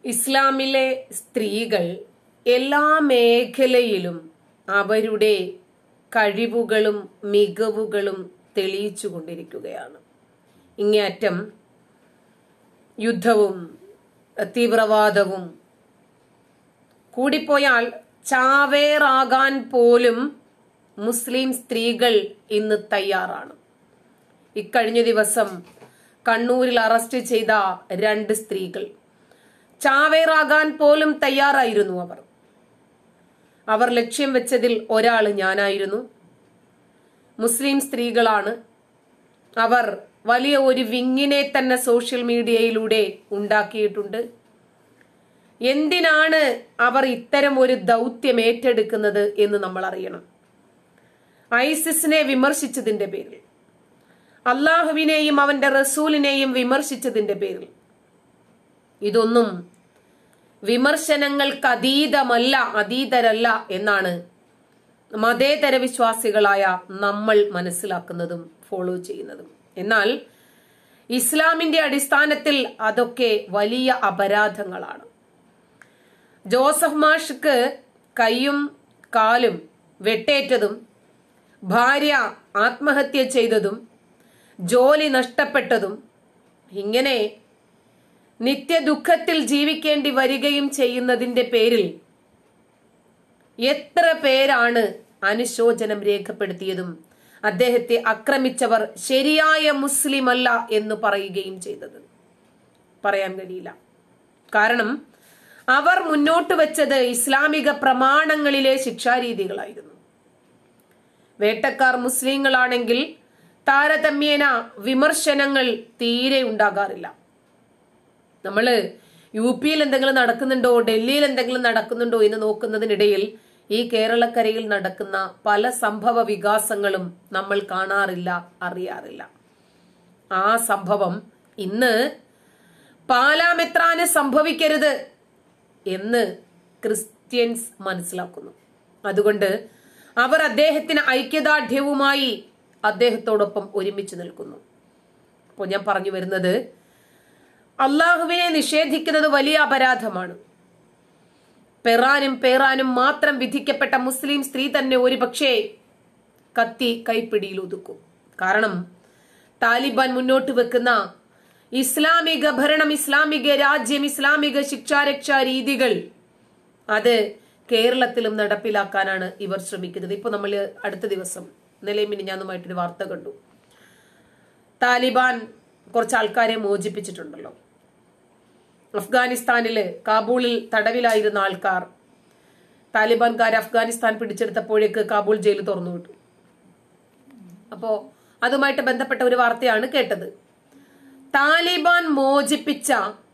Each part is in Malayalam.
ഇസ്ലാമിലെ സ്ത്രീകൾ എല്ലാ മേഖലയിലും അവരുടെ കഴിവുകളും മികവുകളും തെളിയിച്ചു കൊണ്ടിരിക്കുകയാണ് ഇങ്ങേയറ്റം യുദ്ധവും തീവ്രവാദവും കൂടിപ്പോയാൽ ചാവേറാകാൻ പോലും മുസ്ലിം സ്ത്രീകൾ ഇന്ന് തയ്യാറാണ് ഇക്കഴിഞ്ഞ ദിവസം കണ്ണൂരിൽ അറസ്റ്റ് ചെയ്ത രണ്ട് സ്ത്രീകൾ ചാവേറാകാൻ പോലും തയ്യാറായിരുന്നു അവർ അവർ ലക്ഷ്യം വെച്ചതിൽ ഒരാൾ ഞാനായിരുന്നു മുസ്ലിം സ്ത്രീകളാണ് അവർ വലിയ ഒരു വിങ്ങിനെ തന്നെ സോഷ്യൽ മീഡിയയിലൂടെ ഉണ്ടാക്കിയിട്ടുണ്ട് എന്തിനാണ് അവർ ഇത്തരം ഒരു ദൗത്യം ഏറ്റെടുക്കുന്നത് എന്ന് നമ്മൾ അറിയണം ഐസിസിനെ വിമർശിച്ചതിന്റെ പേരിൽ അള്ളാഹുവിനെയും അവന്റെ റസൂലിനെയും വിമർശിച്ചതിന്റെ പേരിൽ ഇതൊന്നും വിമർശനങ്ങൾക്ക് അതീതമല്ല അതീതരല്ല എന്നാണ് മതേതര വിശ്വാസികളായ നമ്മൾ മനസ്സിലാക്കുന്നതും ഫോളോ ചെയ്യുന്നതും എന്നാൽ ഇസ്ലാമിന്റെ അടിസ്ഥാനത്തിൽ അതൊക്കെ വലിയ അപരാധങ്ങളാണ് ജോസഫ് മാഷ്ക്ക് കൈയും കാലും വെട്ടേറ്റതും ഭാര്യ ആത്മഹത്യ ചെയ്തതും ജോലി നഷ്ടപ്പെട്ടതും ഇങ്ങനെ നിത്യദുഃഖത്തിൽ ജീവിക്കേണ്ടി വരികയും ചെയ്യുന്നതിന്റെ പേരിൽ എത്ര പേരാണ് അനുശോചനം രേഖപ്പെടുത്തിയതും അദ്ദേഹത്തെ ആക്രമിച്ചവർ ശരിയായ മുസ്ലിം അല്ല എന്ന് പറയുകയും ചെയ്തത് പറയാൻ കഴിയില്ല കാരണം അവർ മുന്നോട്ട് വെച്ചത് ഇസ്ലാമിക പ്രമാണങ്ങളിലെ ശിക്ഷാരീതികളായിരുന്നു വേട്ടക്കാർ മുസ്ലിങ്ങളാണെങ്കിൽ താരതമ്യേന വിമർശനങ്ങൾ തീരെ ഉണ്ടാകാറില്ല നമ്മള് യു പിയിൽ എന്തെങ്കിലും നടക്കുന്നുണ്ടോ ഡൽഹിയിൽ എന്തെങ്കിലും നടക്കുന്നുണ്ടോ എന്ന് നോക്കുന്നതിനിടയിൽ ഈ കേരളക്കരയിൽ നടക്കുന്ന പല സംഭവ വികാസങ്ങളും നമ്മൾ കാണാറില്ല അറിയാറില്ല ആ സംഭവം ഇന്ന് പാലാമെത്രാന് സംഭവിക്കരുത് എന്ന് ക്രിസ്ത്യൻസ് മനസ്സിലാക്കുന്നു അതുകൊണ്ട് അവർ അദ്ദേഹത്തിന് ഐക്യദാർഢ്യവുമായി അദ്ദേഹത്തോടൊപ്പം ഒരുമിച്ച് നിൽക്കുന്നു അപ്പോൾ ഞാൻ പറഞ്ഞു വരുന്നത് അള്ളാഹുവിനെ നിഷേധിക്കുന്നത് വലിയ അപരാധമാണ് പെറാനും പേറാനും മാത്രം വിധിക്കപ്പെട്ട മുസ്ലിം സ്ത്രീ തന്നെ ഒരു പക്ഷേ കത്തി കൈപ്പിടിയിൽ ഒതുക്കും കാരണം താലിബാൻ മുന്നോട്ട് വെക്കുന്ന ഇസ്ലാമിക ഭരണം ഇസ്ലാമിക രാജ്യം ഇസ്ലാമിക ശിക്ഷാരക്ഷാ രീതികൾ അത് കേരളത്തിലും നടപ്പിലാക്കാനാണ് ഇവർ ശ്രമിക്കുന്നത് ഇപ്പൊ നമ്മൾ അടുത്ത ദിവസം നിലയും മിനിഞ്ഞാന്നുമായിട്ടൊരു വാർത്ത കണ്ടു താലിബാൻ കുറച്ച് ആൾക്കാരെ മോചിപ്പിച്ചിട്ടുണ്ടല്ലോ അഫ്ഗാനിസ്ഥാനില് കാബൂളിൽ തടവിലായിരുന്ന ആൾക്കാർ താലിബാൻകാർ അഫ്ഗാനിസ്ഥാൻ പിടിച്ചെടുത്തപ്പോഴേക്ക് കാബൂൾ ജയിൽ തുറന്നു വിട്ടു അപ്പോ അതുമായിട്ട് ബന്ധപ്പെട്ട ഒരു വാർത്തയാണ് കേട്ടത് താലിബാൻ മോചിപ്പിച്ച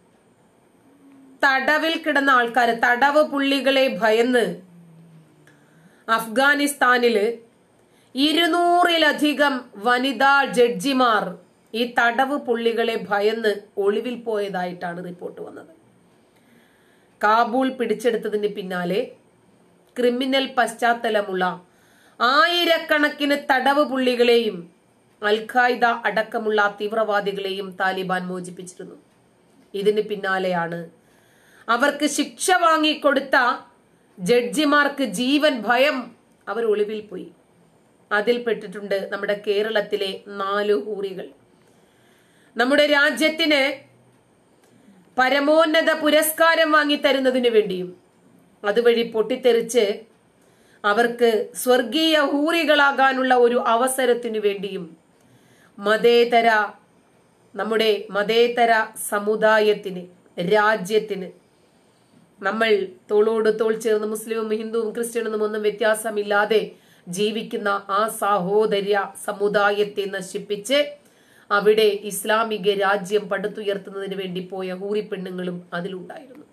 തടവിൽ കിടന്ന ആൾക്കാർ തടവ് പുള്ളികളെ ഭയന്ന് അഫ്ഗാനിസ്ഥാനില് ഇരുന്നൂറിലധികം വനിതാ ജഡ്ജിമാർ ഈ തടവ് പുള്ളികളെ ഭയന്ന് ഒളിവിൽ പോയതായിട്ടാണ് റിപ്പോർട്ട് വന്നത് കാബൂൾ പിടിച്ചെടുത്തതിന് പിന്നാലെ ക്രിമിനൽ പശ്ചാത്തലമുള്ള ആയിരക്കണക്കിന് തടവ് പുള്ളികളെയും അൽഖായ്ദ അടക്കമുള്ള തീവ്രവാദികളെയും താലിബാൻ മോചിപ്പിച്ചിരുന്നു ഇതിന് പിന്നാലെയാണ് അവർക്ക് ശിക്ഷ വാങ്ങിക്കൊടുത്ത ജഡ്ജിമാർക്ക് ജീവൻ ഭയം അവർ ഒളിവിൽ പോയി അതിൽപ്പെട്ടിട്ടുണ്ട് നമ്മുടെ കേരളത്തിലെ നാലു ഹൂറികൾ നമ്മുടെ രാജ്യത്തിന് പരമോന്നത പുരസ്കാരം വാങ്ങിത്തരുന്നതിനു വേണ്ടിയും അതുവഴി പൊട്ടിത്തെറിച്ച് അവർക്ക് സ്വർഗീയ ഹൂറികളാകാനുള്ള ഒരു അവസരത്തിനു വേണ്ടിയും മതേതര നമ്മുടെ മതേതര സമുദായത്തിന് രാജ്യത്തിന് നമ്മൾ തോളോട് തോൾ ചേർന്ന് മുസ്ലിമും ഹിന്ദുവും ക്രിസ്ത്യനും ഒന്നും വ്യത്യാസമില്ലാതെ ജീവിക്കുന്ന ആ സഹോദര്യ സമുദായത്തെ നശിപ്പിച്ച് അവിടെ ഇസ്ലാമിക രാജ്യം പടുത്തുയർത്തുന്നതിന് വേണ്ടി പോയ ഹൂറി പെണ്ണുങ്ങളും അതിലുണ്ടായിരുന്നു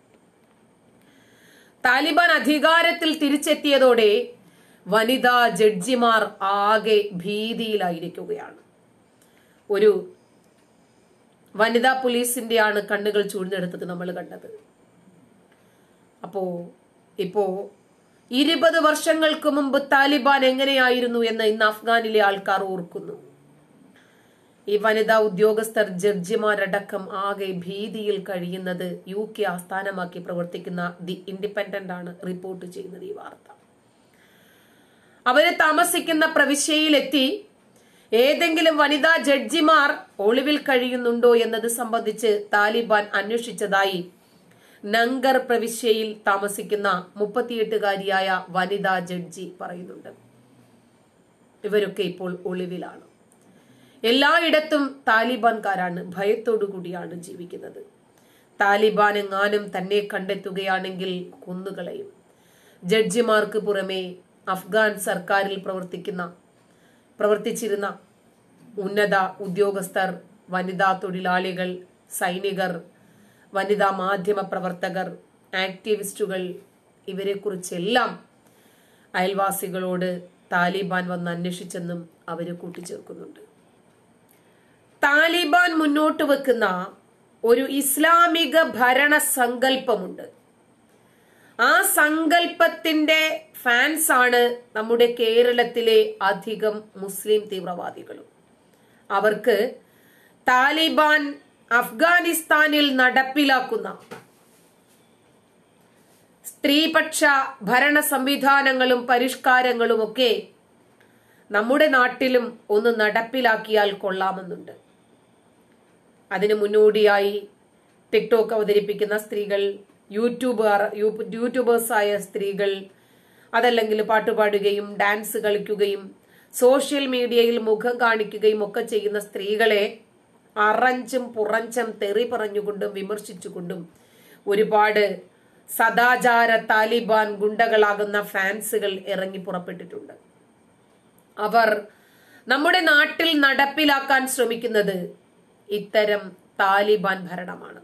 താലിബാൻ അധികാരത്തിൽ തിരിച്ചെത്തിയതോടെ വനിതാ ജഡ്ജിമാർ ആകെ ഭീതിയിലായിരിക്കുകയാണ് ഒരു വനിതാ പോലീസിന്റെയാണ് കണ്ണുകൾ ചൂഴ്ന്നെടുത്തത് നമ്മൾ കണ്ടത് അപ്പോ ഇപ്പോ ഇരുപത് വർഷങ്ങൾക്ക് മുമ്പ് താലിബാൻ എങ്ങനെയായിരുന്നു എന്ന് ഇന്ന് അഫ്ഗാനിലെ ആൾക്കാർ ഓർക്കുന്നു ഈ വനിതാ ഉദ്യോഗസ്ഥർ ജഡ്ജിമാരടക്കം ആകെ ഭീതിയിൽ കഴിയുന്നത് യു കെ ആസ്ഥാനമാക്കി പ്രവർത്തിക്കുന്ന ദി ഇൻഡിപെൻഡന്റ് ആണ് റിപ്പോർട്ട് ചെയ്യുന്നത് ഈ വാർത്ത അവര് താമസിക്കുന്ന പ്രവിശ്യയിലെത്തി ഏതെങ്കിലും വനിതാ ജഡ്ജിമാർ ഒളിവിൽ കഴിയുന്നുണ്ടോ എന്നത് സംബന്ധിച്ച് താലിബാൻ അന്വേഷിച്ചതായി നങ്കർ പ്രവിശ്യയിൽ താമസിക്കുന്ന മുപ്പത്തിയെട്ടുകാരിയായ വനിതാ ജഡ്ജി പറയുന്നുണ്ട് ഇവരൊക്കെ ഇപ്പോൾ ഒളിവിലാണ് എല്ലായിടത്തും താലിബാൻകാരാണ് ഭയത്തോടു കൂടിയാണ് ജീവിക്കുന്നത് താലിബാൻ എങ്ങാനും തന്നെ കണ്ടെത്തുകയാണെങ്കിൽ കൊന്നുകളയും ജഡ്ജിമാർക്ക് പുറമെ അഫ്ഗാൻ സർക്കാരിൽ പ്രവർത്തിക്കുന്ന പ്രവർത്തിച്ചിരുന്ന ഉന്നത ഉദ്യോഗസ്ഥർ വനിതാ തൊഴിലാളികൾ സൈനികർ വനിതാ മാധ്യമ പ്രവർത്തകർ ആക്ടിവിസ്റ്റുകൾ ഇവരെക്കുറിച്ചെല്ലാം അയൽവാസികളോട് താലിബാൻ വന്ന് അന്വേഷിച്ചെന്നും അവര് കൂട്ടിച്ചേർക്കുന്നുണ്ട് താലിബാൻ മുന്നോട്ട് വെക്കുന്ന ഒരു ഇസ്ലാമിക ഭരണ സങ്കല്പമുണ്ട് ആ സങ്കല്പത്തിന്റെ ഫാൻസ് ആണ് നമ്മുടെ കേരളത്തിലെ അധികം മുസ്ലിം തീവ്രവാദികളും അവർക്ക് താലിബാൻ അഫ്ഗാനിസ്ഥാനിൽ നടപ്പിലാക്കുന്ന സ്ത്രീപക്ഷ ഭരണ സംവിധാനങ്ങളും പരിഷ്കാരങ്ങളുമൊക്കെ നമ്മുടെ നാട്ടിലും ഒന്ന് നടപ്പിലാക്കിയാൽ കൊള്ളാമെന്നുണ്ട് അതിന് മുന്നോടിയായി ടിക്ടോക്ക് അവതരിപ്പിക്കുന്ന സ്ത്രീകൾ യൂട്യൂബർ യൂട്യൂബേഴ്സായ സ്ത്രീകൾ അതല്ലെങ്കിൽ പാട്ടുപാടുകയും ഡാൻസ് കളിക്കുകയും സോഷ്യൽ മീഡിയയിൽ മുഖം കാണിക്കുകയും ഒക്കെ ചെയ്യുന്ന സ്ത്രീകളെ അറഞ്ചും പുറഞ്ചും തെറി പറഞ്ഞുകൊണ്ടും വിമർശിച്ചുകൊണ്ടും ഒരുപാട് സദാചാര താലിബാൻ ഗുണ്ടകളാകുന്ന ഫാൻസുകൾ ഇറങ്ങി പുറപ്പെട്ടിട്ടുണ്ട് അവർ നമ്മുടെ നാട്ടിൽ നടപ്പിലാക്കാൻ ശ്രമിക്കുന്നത് ഇത്തരം താലിബാൻ ഭരണമാണ്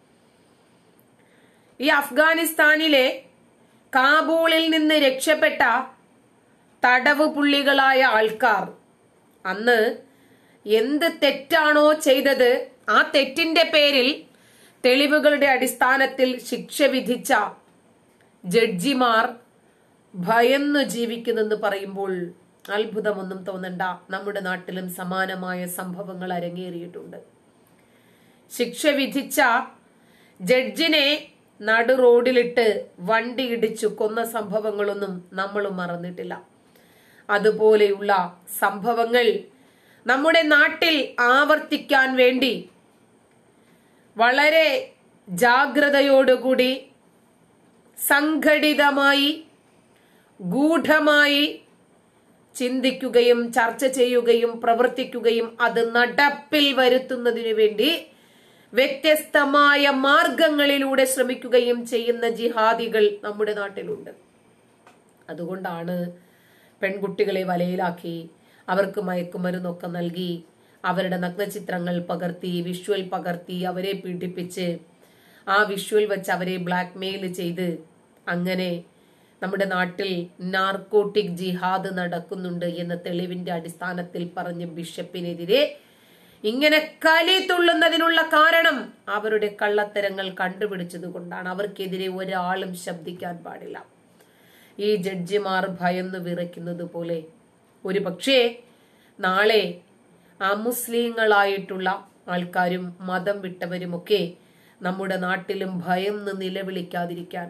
ഈ അഫ്ഗാനിസ്ഥാനിലെ കാബൂളിൽ നിന്ന് രക്ഷപ്പെട്ട തടവ് പുള്ളികളായ ആൾക്കാർ അന്ന് എന്ത് തെറ്റാണോ ചെയ്തത് ആ തെറ്റിന്റെ പേരിൽ തെളിവുകളുടെ അടിസ്ഥാനത്തിൽ ശിക്ഷ വിധിച്ച ജഡ്ജിമാർ ഭയന്നു ജീവിക്കുന്നെന്ന് പറയുമ്പോൾ അത്ഭുതമൊന്നും തോന്നണ്ട നമ്മുടെ നാട്ടിലും സമാനമായ സംഭവങ്ങൾ അരങ്ങേറിയിട്ടുണ്ട് ശിക്ഷ വിധിച്ച ജഡ്ജിനെ നടു റോഡിലിട്ട് വണ്ടി ഇടിച്ചു കൊന്ന സംഭവങ്ങളൊന്നും നമ്മളും മറന്നിട്ടില്ല അതുപോലെയുള്ള സംഭവങ്ങൾ നമ്മുടെ നാട്ടിൽ ആവർത്തിക്കാൻ വേണ്ടി വളരെ ജാഗ്രതയോടുകൂടി സംഘടിതമായി ഗൂഢമായി ചിന്തിക്കുകയും ചർച്ച ചെയ്യുകയും പ്രവർത്തിക്കുകയും അത് നടപ്പിൽ വരുത്തുന്നതിനു വേണ്ടി വ്യത്യസ്തമായ മാർഗങ്ങളിലൂടെ ശ്രമിക്കുകയും ചെയ്യുന്ന ജിഹാദികൾ നമ്മുടെ നാട്ടിലുണ്ട് അതുകൊണ്ടാണ് പെൺകുട്ടികളെ വലയിലാക്കി അവർക്ക് മയക്കുമരുന്നൊക്കെ നൽകി അവരുടെ നഗ്നചിത്രങ്ങൾ പകർത്തി വിഷ്വൽ പകർത്തി അവരെ പീഡിപ്പിച്ച് ആ വിഷ്വൽ വെച്ച് അവരെ ബ്ലാക്ക് മെയിൽ ചെയ്ത് അങ്ങനെ നമ്മുടെ നാട്ടിൽ നാർക്കോട്ടിക് ജിഹാദ് നടക്കുന്നുണ്ട് എന്ന തെളിവിന്റെ അടിസ്ഥാനത്തിൽ പറഞ്ഞ ബിഷപ്പിനെതിരെ ഇങ്ങനെ കലി തുള്ളുന്നതിനുള്ള കാരണം അവരുടെ കള്ളത്തരങ്ങൾ കണ്ടുപിടിച്ചത് കൊണ്ടാണ് അവർക്കെതിരെ ഒരാളും ശബ്ദിക്കാൻ പാടില്ല ഈ ജഡ്ജിമാർ ഭയന്ന് വിറയ്ക്കുന്നത് പോലെ ഒരു പക്ഷേ നാളെ അമുസ്ലിങ്ങളായിട്ടുള്ള ആൾക്കാരും മതം വിട്ടവരുമൊക്കെ നമ്മുടെ നാട്ടിലും ഭയന്ന് നിലവിളിക്കാതിരിക്കാൻ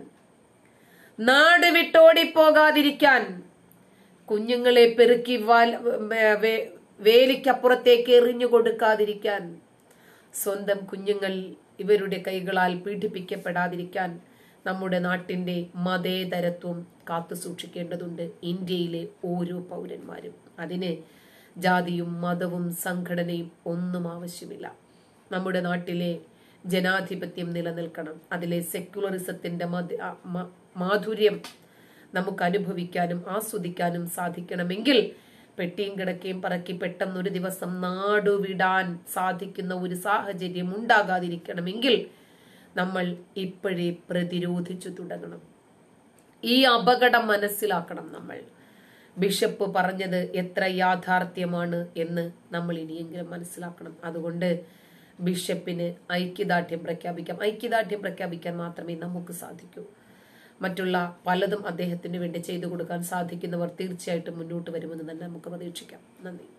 നാട് വിട്ടോടിപ്പോകാതിരിക്കാൻ കുഞ്ഞുങ്ങളെ പെറുക്കി വാൽ വേ- വേലിക്കപ്പുറത്തേക്ക് എറിഞ്ഞു കൊടുക്കാതിരിക്കാൻ സ്വന്തം കുഞ്ഞുങ്ങൾ ഇവരുടെ കൈകളാൽ പീഡിപ്പിക്കപ്പെടാതിരിക്കാൻ നമ്മുടെ നാട്ടിന്റെ മതേതരത്വം കാത്തു സൂക്ഷിക്കേണ്ടതുണ്ട് ഇന്ത്യയിലെ ഓരോ പൗരന്മാരും അതിന് ജാതിയും മതവും സംഘടനയും ഒന്നും ആവശ്യമില്ല നമ്മുടെ നാട്ടിലെ ജനാധിപത്യം നിലനിൽക്കണം അതിലെ സെക്യുലറിസത്തിന്റെ മധു- ആ, മ- മാധുര്യം നമുക്ക് അനുഭവിക്കാനും ആസ്വദിക്കാനും സാധിക്കണമെങ്കിൽ പെട്ടിയും കിടക്കയും പറക്കി പെട്ടെന്ന് ഒരു ദിവസം നാടുവിടാൻ സാധിക്കുന്ന ഒരു സാഹചര്യം ഉണ്ടാകാതിരിക്കണമെങ്കിൽ നമ്മൾ ഇപ്പോഴേ പ്രതിരോധിച്ചു തുടങ്ങണം ഈ അപകടം മനസ്സിലാക്കണം നമ്മൾ ബിഷപ്പ് പറഞ്ഞത് എത്ര യാഥാർത്ഥ്യമാണ് എന്ന് നമ്മൾ ഇനിയെങ്കിലും മനസ്സിലാക്കണം അതുകൊണ്ട് ബിഷപ്പിന് ഐക്യദാർഢ്യം പ്രഖ്യാപിക്കാം ഐക്യദാർഢ്യം പ്രഖ്യാപിക്കാൻ മാത്രമേ നമുക്ക് സാധിക്കൂ മറ്റുള്ള പലതും അദ്ദേഹത്തിന് വേണ്ടി ചെയ്തു കൊടുക്കാൻ സാധിക്കുന്നവർ തീർച്ചയായിട്ടും മുന്നോട്ട് വരുമെന്ന് തന്നെ നമുക്ക് പ്രതീക്ഷിക്കാം നന്ദി